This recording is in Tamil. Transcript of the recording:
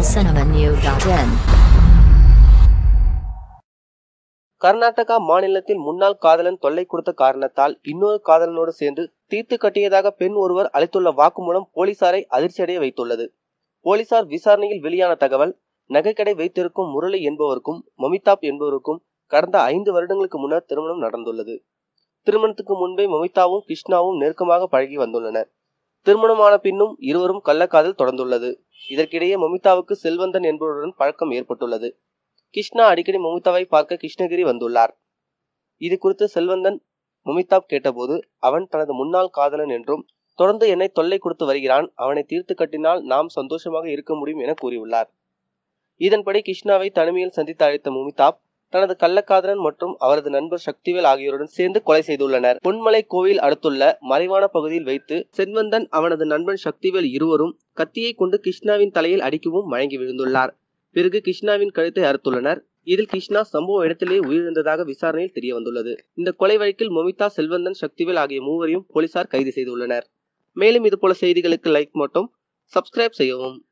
tamilcinemanew.in கர்நாடகா மாநிலத்தில் முன்னாள் காதலன் தொல்லை கொடுத்த காரணத்தால் இன்னொரு காதலனோடு சேர்ந்து தீர்த்து கட்டியதாக பெண் ஒருவர் அளித்துள்ள வாக்குமூலம் போலீசாரை அதிர்ச்சியடைய வைத்துள்ளது போலீசார் விசாரணையில் வெளியான தகவல் நகைக்கடை வைத்திருக்கும் முரளி என்பவருக்கும் மமிதாப் என்பவருக்கும் கடந்த ஐந்து வருடங்களுக்கு முன்னர் திருமணம் நடந்துள்ளது திருமணத்துக்கு முன்பே மமிதாவும் கிருஷ்ணாவும் நெருக்கமாக பழகி வந்துள்ளனர் திருமணமான பின்னும் இருவரும் கள்ளக்காதல் தொடர்ந்துள்ளது இதற்கிடையே மமிதாவுக்கு செல்வந்தன் என்பவருடன் பழக்கம் ஏற்பட்டுள்ளது கிருஷ்ணா அடிக்கடி மமிதாவை பார்க்க கிருஷ்ணகிரி வந்துள்ளார் இது குறித்து செல்வந்தன் மமிதாப் கேட்டபோது அவன் தனது முன்னாள் காதலன் என்றும் தொடர்ந்து என்னை தொல்லை கொடுத்து வருகிறான் அவனை தீர்த்து கட்டினால் நாம் சந்தோஷமாக இருக்க முடியும் என கூறியுள்ளார் இதன்படி கிருஷ்ணாவை தனிமையில் சந்தித்து அழைத்த முமிதாப் தனது கள்ளக்காதலன் மற்றும் அவரது நண்பர் சக்திவேல் ஆகியோருடன் சேர்ந்து கொலை செய்துள்ளனர் பொன்மலை கோவில் அடுத்துள்ள மறைவான பகுதியில் வைத்து செல்வந்தன் அவனது நண்பன் சக்திவேல் இருவரும் கத்தியை கொண்டு கிருஷ்ணாவின் தலையில் அடிக்கவும் மயங்கி விழுந்துள்ளார் பிறகு கிருஷ்ணாவின் கழுத்தை அறுத்துள்ளனர் இதில் கிருஷ்ணா சம்பவ இடத்திலேயே உயிரிழந்ததாக விசாரணையில் தெரிய வந்துள்ளது இந்த கொலை வழக்கில் மொமிதா செல்வந்தன் சக்திவேல் ஆகிய மூவரையும் போலீசார் கைது செய்துள்ளனர் மேலும் இதுபோல செய்திகளுக்கு லைக் மட்டும் சப்ஸ்கிரைப் செய்யவும்